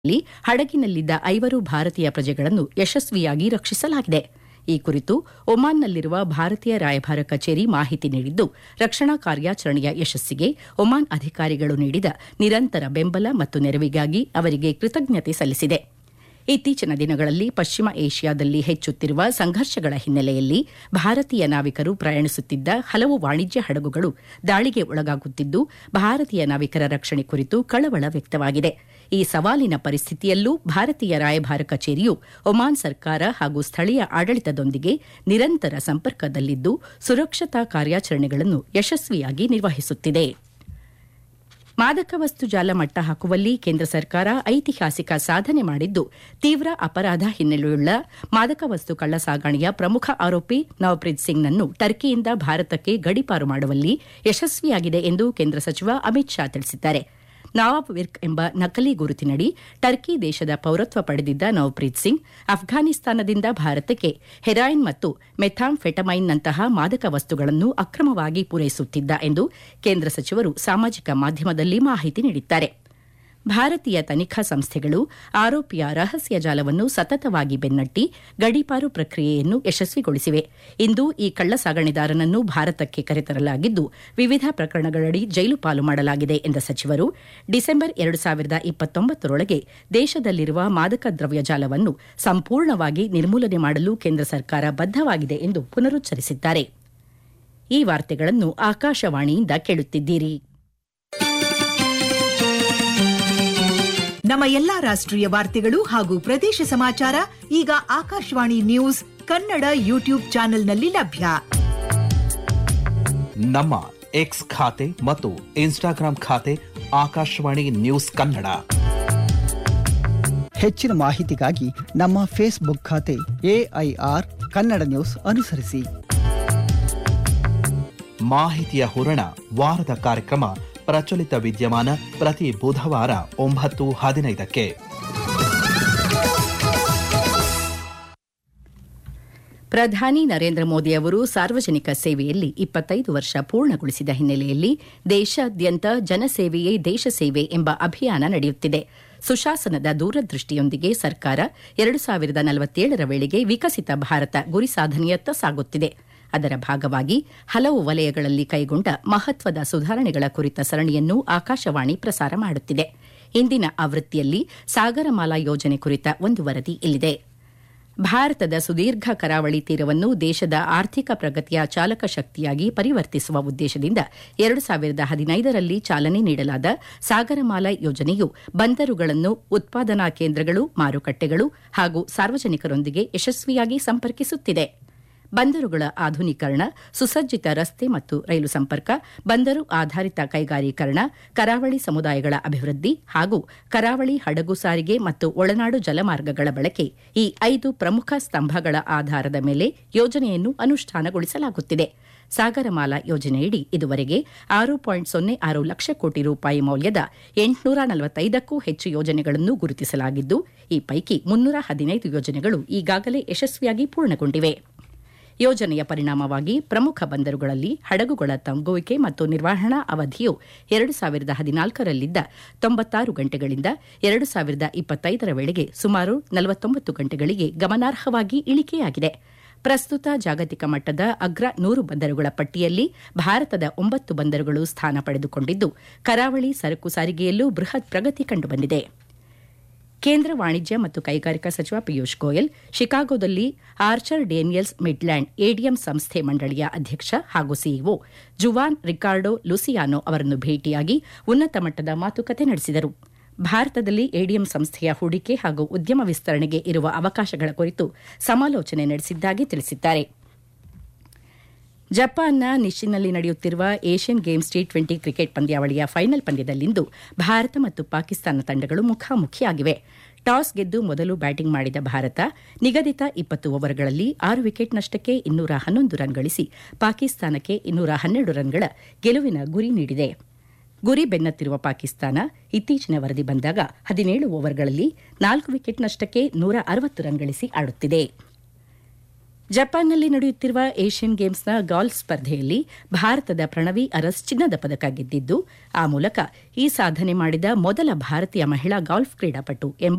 ಲ್ಲಿ ಹಡಗಿನಲ್ಲಿದ್ದ ಐವರು ಭಾರತೀಯ ಪ್ರಜೆಗಳನ್ನು ಯಶಸ್ವಿಯಾಗಿ ರಕ್ಷಿಸಲಾಗಿದೆ ಈ ಕುರಿತು ಒಮಾನ್ನಲ್ಲಿರುವ ಭಾರತೀಯ ರಾಯಭಾರ ಕಚೇರಿ ಮಾಹಿತಿ ನೀಡಿದ್ದು ರಕ್ಷಣಾ ಕಾರ್ಯಾಚರಣೆಯ ಯಶಸ್ಸಿಗೆ ಒಮಾನ್ ಅಧಿಕಾರಿಗಳು ನೀಡಿದ ನಿರಂತರ ಬೆಂಬಲ ಮತ್ತು ನೆರವಿಗಾಗಿ ಅವರಿಗೆ ಕೃತಜ್ಞತೆ ಸಲ್ಲಿಸಿದೆ ಇತ್ತೀಚಿನ ದಿನಗಳಲ್ಲಿ ಪಶ್ಚಿಮ ಏಷ್ಯಾದಲ್ಲಿ ಹೆಚ್ಚುತ್ತಿರುವ ಸಂಘರ್ಷಗಳ ಹಿನ್ನೆಲೆಯಲ್ಲಿ ಭಾರತೀಯ ನಾವಿಕರು ಪ್ರಯಾಣಿಸುತ್ತಿದ್ದ ಹಲವು ವಾಣಿಜ್ಯ ಹಡಗುಗಳು ದಾಳಿಗೆ ಒಳಗಾಗುತ್ತಿದ್ದು ಭಾರತೀಯ ನಾವಿಕರ ರಕ್ಷಣೆ ಕುರಿತು ಕಳವಳ ವ್ಯಕ್ತವಾಗಿದೆ ಈ ಸವಾಲಿನ ಪರಿಸ್ಥಿತಿಯಲ್ಲೂ ಭಾರತೀಯ ರಾಯಭಾರ ಕಚೇರಿಯು ಒಮಾನ್ ಸರ್ಕಾರ ಹಾಗೂ ಸ್ಥಳೀಯ ಆಡಳಿತದೊಂದಿಗೆ ನಿರಂತರ ಸಂಪರ್ಕದಲ್ಲಿದ್ದು ಸುರಕ್ಷತಾ ಕಾರ್ಯಾಚರಣೆಗಳನ್ನು ಯಶಸ್ವಿಯಾಗಿ ನಿರ್ವಹಿಸುತ್ತಿದೆ ಮಾದಕ ವಸ್ತು ಜಾಲ ಮಟ್ಟ ಹಾಕುವಲ್ಲಿ ಕೇಂದ್ರ ಸರ್ಕಾರ ಐತಿಹಾಸಿಕ ಸಾಧನೆ ಮಾಡಿದ್ದು ತೀವ್ರ ಅಪರಾಧ ಹಿನ್ನೆಲೆಯುಳ್ಳ ಮಾದಕ ವಸ್ತು ಕಳ್ಳ ಸಾಗಣೆಯ ಪ್ರಮುಖ ಆರೋಪಿ ನವಪ್ರೀತ್ ಸಿಂಗ್ನನ್ನು ಟರ್ಕಿಯಿಂದ ಭಾರತಕ್ಕೆ ಗಡಿಪಾರು ಮಾಡುವಲ್ಲಿ ಯಶಸ್ವಿಯಾಗಿದೆ ಎಂದು ಕೇಂದ್ರ ಸಚಿವ ಅಮಿತ್ ಶಾ ತಿಳಿಸಿದ್ದಾರೆ ನವಾಬ್ ವಿರ್ಕ್ ಎಂಬ ನಕಲಿ ಗುರುತಿನಡಿ ಟರ್ಕಿ ದೇಶದ ಪೌರತ್ವ ಪಡೆದಿದ್ದ ನವಪ್ರೀತ್ ಸಿಂಗ್ ಅಫ್ಘಾನಿಸ್ತಾನದಿಂದ ಭಾರತಕ್ಕೆ ಹೆರಾಯಿನ್ ಮತ್ತು ಮೆಥಾಂಫೆಟಮೈನ್ನಂತಹ ಮಾದಕ ವಸ್ತುಗಳನ್ನು ಅಕ್ರಮವಾಗಿ ಪೂರೈಸುತ್ತಿದ್ದ ಎಂದು ಕೇಂದ್ರ ಸಚಿವರು ಸಾಮಾಜಿಕ ಮಾಧ್ಯಮದಲ್ಲಿ ಮಾಹಿತಿ ನೀಡಿದ್ದಾರೆ ಭಾರತೀಯ ತನಿಖಾ ಸಂಸ್ಥೆಗಳು ಆರೋಪಿಯ ರಹಸ್ಯ ಜಾಲವನ್ನು ಸತತವಾಗಿ ಬೆನ್ನಟ್ಟಿ ಗಡೀಪಾರು ಪ್ರಕ್ರಿಯೆಯನ್ನು ಯಶಸ್ವಿಗೊಳಿಸಿವೆ ಇಂದು ಈ ಕಳ್ಳ ಸಾಗಣೆದಾರನನ್ನು ಭಾರತಕ್ಕೆ ಕರೆತರಲಾಗಿದ್ದು ವಿವಿಧ ಪ್ರಕರಣಗಳಡಿ ಜೈಲು ಪಾಲು ಮಾಡಲಾಗಿದೆ ಎಂದ ಸಚಿವರು ಡಿಸೆಂಬರ್ ಎರಡು ಸಾವಿರದ ಇಪ್ಪತ್ತೊಂಬತ್ತರೊಳಗೆ ದೇಶದಲ್ಲಿರುವ ಮಾದಕ ದ್ರವ್ಯ ಜಾಲವನ್ನು ಸಂಪೂರ್ಣವಾಗಿ ನಿರ್ಮೂಲನೆ ಮಾಡಲು ಕೇಂದ್ರ ಸರ್ಕಾರ ಬದ್ದವಾಗಿದೆ ಎಂದು ಪುನರುಚ್ಚರಿಸಿದ್ದಾರೆ ಈ ವಾರ್ತೆಗಳನ್ನು ಆಕಾಶವಾಣಿಯಿಂದ ಕೇಳುತ್ತಿದ್ದೀರಿ ನಮ್ಮ ಎಲ್ಲಾ ರಾಷ್ಟ್ರೀಯ ವಾರ್ತೆಗಳು ಹಾಗೂ ಪ್ರದೇಶ ಸಮಾಚಾರ ಈಗ ಆಕಾಶವಾಣಿ ನ್ಯೂಸ್ ಕನ್ನಡ ಯೂಟ್ಯೂಬ್ ಚಾನೆಲ್ನಲ್ಲಿ ಲಭ್ಯ ನಮ್ಮ ಎಕ್ಸ್ ಖಾತೆ ಮತ್ತು ಇನ್ಸ್ಟಾಗ್ರಾಂ ಖಾತೆ ಆಕಾಶವಾಣಿ ನ್ಯೂಸ್ ಕನ್ನಡ ಹೆಚ್ಚಿನ ಮಾಹಿತಿಗಾಗಿ ನಮ್ಮ ಫೇಸ್ಬುಕ್ ಖಾತೆ ಎಐಆರ್ ಕನ್ನಡ ನ್ಯೂಸ್ ಅನುಸರಿಸಿ ಮಾಹಿತಿಯ ಹೂರಣ ವಾರದ ಕಾರ್ಯಕ್ರಮ ಪ್ರಚಲಿತ ವಿದ್ಯಮಾನ ಪ್ರತಿ ಬುಧವಾರ ಒಂಬತ್ತು ಹದಿನೈದಕ್ಕೆ ಪ್ರಧಾನಿ ನರೇಂದ್ರ ಮೋದಿ ಅವರು ಸಾರ್ವಜನಿಕ ಸೇವೆಯಲ್ಲಿ ಇಪ್ಪತ್ತೈದು ವರ್ಷ ಪೂರ್ಣಗೊಳಿಸಿದ ಹಿನ್ನೆಲೆಯಲ್ಲಿ ದೇಶಾದ್ಯಂತ ಜನಸೇವೆಯೇ ದೇಶ ಸೇವೆ ಎಂಬ ಅಭಿಯಾನ ನಡೆಯುತ್ತಿದೆ ಸುಶಾಸನದ ದೂರದೃಷ್ಟಿಯೊಂದಿಗೆ ಸರ್ಕಾರ ಎರಡು ಸಾವಿರದ ನಲವತ್ತೇಳರ ವೇಳೆಗೆ ವಿಕಸಿತ ಭಾರತ ಗುರಿ ಸಾಧನೆಯತ್ತ ಸಾಗುತ್ತಿದೆ ಅದರ ಭಾಗವಾಗಿ ಹಲವು ವಲಯಗಳಲ್ಲಿ ಕೈಗೊಂಡ ಮಹತ್ವದ ಸುಧಾರಣೆಗಳ ಕುರಿತ ಸರಣಿಯನ್ನು ಆಕಾಶವಾಣಿ ಪ್ರಸಾರ ಮಾಡುತ್ತಿದೆ ಇಂದಿನ ಆವೃತ್ತಿಯಲ್ಲಿ ಸಾಗರಮಾಲಾ ಯೋಜನೆ ಕುರಿತ ಒಂದು ವರದಿ ಇಲ್ಲಿದೆ ಭಾರತದ ಸುದೀರ್ಘ ಕರಾವಳಿ ತೀರವನ್ನು ದೇಶದ ಆರ್ಥಿಕ ಪ್ರಗತಿಯ ಚಾಲಕ ಶಕ್ತಿಯಾಗಿ ಪರಿವರ್ತಿಸುವ ಉದ್ದೇಶದಿಂದ ಎರಡು ಸಾವಿರದ ಹದಿನೈದರಲ್ಲಿ ಚಾಲನೆ ನೀಡಲಾದ ಸಾಗರಮಾಲಾ ಯೋಜನೆಯು ಬಂದರುಗಳನ್ನು ಉತ್ಪಾದನಾ ಕೇಂದ್ರಗಳು ಮಾರುಕಟ್ಟೆಗಳು ಹಾಗೂ ಸಾರ್ವಜನಿಕರೊಂದಿಗೆ ಯಶಸ್ವಿಯಾಗಿ ಸಂಪರ್ಕಿಸುತ್ತಿದೆ ಬಂದರುಗಳ ಆಧುನೀಕರಣ ಸುಸಜ್ಜಿತ ರಸ್ತೆ ಮತ್ತು ರೈಲು ಸಂಪರ್ಕ ಬಂದರು ಆಧಾರಿತ ಕೈಗಾರೀಕರಣ ಕರಾವಳಿ ಸಮುದಾಯಗಳ ಅಭಿವೃದ್ಧಿ ಹಾಗೂ ಕರಾವಳಿ ಹಡಗು ಸಾರಿಗೆ ಮತ್ತು ಒಳನಾಡು ಜಲಮಾರ್ಗಗಳ ಬಳಕೆ ಈ ಐದು ಪ್ರಮುಖ ಸ್ತಂಭಗಳ ಆಧಾರದ ಮೇಲೆ ಯೋಜನೆಯನ್ನು ಅನುಷ್ಠಾನಗೊಳಿಸಲಾಗುತ್ತಿದೆ ಸಾಗರಮಾಲಾ ಯೋಜನೆಯಡಿ ಇದುವರೆಗೆ ಆರು ಪಾಯಿಂಟ್ ಸೊನ್ನೆ ಆರು ಲಕ್ಷ ಕೋಟಿ ರೂಪಾಯಿ ಮೌಲ್ಯದ ಎಂಟುನೂರ ನಲವತ್ತೈದಕ್ಕೂ ಹೆಚ್ಚು ಯೋಜನೆಗಳನ್ನು ಗುರುತಿಸಲಾಗಿದ್ದು ಈ ಪೈಕಿ ಮುನ್ನೂರ ಹದಿನೈದು ಯೋಜನೆಗಳು ಈಗಾಗಲೇ ಯಶಸ್ವಿಯಾಗಿ ಪೂರ್ಣಗೊಂಡಿವೆ ಯೋಜನೆಯ ಪರಿಣಾಮವಾಗಿ ಪ್ರಮುಖ ಬಂದರುಗಳಲ್ಲಿ ಹಡಗುಗಳ ತಂಗುವಿಕೆ ಮತ್ತು ನಿರ್ವಹಣಾ ಅವಧಿಯು ಎರಡು ಸಾವಿರದ ಹದಿನಾಲ್ಕರಲ್ಲಿದ್ದ ತೊಂಬತ್ತಾರು ಗಂಟೆಗಳಿಂದ ಎರಡು ಸಾವಿರದ ಇಪ್ಪತ್ತೈದರ ವೇಳೆಗೆ ಸುಮಾರು ನಲವತ್ತೊಂಬತ್ತು ಗಂಟೆಗಳಿಗೆ ಗಮನಾರ್ಹವಾಗಿ ಇಳಿಕೆಯಾಗಿದೆ ಪ್ರಸ್ತುತ ಜಾಗತಿಕ ಮಟ್ಟದ ಅಗ್ರ ನೂರು ಬಂದರುಗಳ ಪಟ್ಟಿಯಲ್ಲಿ ಭಾರತದ ಒಂಬತ್ತು ಬಂದರುಗಳು ಸ್ಥಾನ ಪಡೆದುಕೊಂಡಿದ್ದು ಕರಾವಳಿ ಸರಕು ಸಾರಿಗೆಯಲ್ಲೂ ಬೃಹತ್ ಪ್ರಗತಿ ಕಂಡುಬಂದಿದೆ ಕೇಂದ್ರ ವಾಣಿಜ್ಯ ಮತ್ತು ಕೈಗಾರಿಕಾ ಸಚಿವ ಪಿಯೂಷ್ ಗೋಯಲ್ ಶಿಕಾಗೋದಲ್ಲಿ ಆರ್ಚರ್ ಡೇನಿಯಲ್ಸ್ ಮಿಡ್ಲ್ಯಾಂಡ್ ಎಡಿಎಂ ಸಂಸ್ಥೆ ಮಂಡಳಿಯ ಅಧ್ಯಕ್ಷ ಹಾಗೂ ಸಿಇಒ ಜುವಾನ್ ರಿಕಾರ್ಡೋ ಲುಸಿಯಾನೋ ಅವರನ್ನು ಭೇಟಿಯಾಗಿ ಉನ್ನತ ಮಟ್ಟದ ಮಾತುಕತೆ ನಡೆಸಿದರು ಭಾರತದಲ್ಲಿ ಎಡಿಎಂ ಸಂಸ್ಥೆಯ ಹೂಡಿಕೆ ಹಾಗೂ ಉದ್ಯಮ ವಿಸ್ತರಣೆಗೆ ಇರುವ ಅವಕಾಶಗಳ ಕುರಿತು ಸಮಾಲೋಚನೆ ನಡೆಸಿದ್ದಾಗಿ ತಿಳಿಸಿದ್ದಾರೆ ಜಪಾನ್ನ ನಿಶಿನ್ನಲ್ಲಿ ನಡೆಯುತ್ತಿರುವ Asian Games T twenty cricket ಪಂದ್ಯಾವಳಿಯ ಫೈನಲ್ ಪಂದ್ಯದಲ್ಲಿಂದು ಭಾರತ ಮತ್ತು ಪಾಕಿಸ್ತಾನ ತಂಡಗಳು ಮುಖಾಮುಖಿಯಾಗಿವೆ ಟಾಸ್ ಗೆದ್ದು ಮೊದಲು ಬ್ಯಾಟಿಂಗ್ ಮಾಡಿದ ಭಾರತ ನಿಗದಿತ ಇಪ್ಪತ್ತು ಓವರ್ಗಳಲ್ಲಿ ಆರು ವಿಕೆಟ್ ನಷ್ಟಕ್ಕೆ ಇನ್ನೂರ ಹನ್ನೊಂದು ರನ್ ಗಳಿಸಿ ಪಾಕಿಸ್ತಾನಕ್ಕೆ ಇನ್ನೂರ ಹನ್ನೆರಡು ರನ್ಗಳ ಗೆಲುವಿನ ಗುರಿ ನೀಡಿದೆ ಗುರಿ ಬೆನ್ನತ್ತಿರುವ ಪಾಕಿಸ್ತಾನ ಇತ್ತೀಚಿನ ವರದಿ ಬಂದಾಗ ಹದಿನೇಳು ಓವರ್ಗಳಲ್ಲಿ ನಾಲ್ಕು ವಿಕೆಟ್ ನಷ್ಟಕ್ಕೆ ನೂರ ಅರವತ್ತು ರನ್ ಗಳಿಸಿ ಆಡುತ್ತಿದೆ ಜಪಾನ್ನಲ್ಲಿ ನಡೆಯುತ್ತಿರುವ ಏಷ್ಯನ್ ಗೇಮ್ಸ್ನ ಗಾಲ್ಫ್ ಸ್ಪರ್ಧೆಯಲ್ಲಿ ಭಾರತದ ಪ್ರಣವಿ ಅರಸ್ ಚಿನ್ನದ ಪದಕ ಗೆದ್ದಿದ್ದು ಆ ಮೂಲಕ ಈ ಸಾಧನೆ ಮಾಡಿದ ಮೊದಲ ಭಾರತೀಯ ಮಹಿಳಾ ಗಾಲ್ಫ್ ಕ್ರೀಡಾಪಟು ಎಂಬ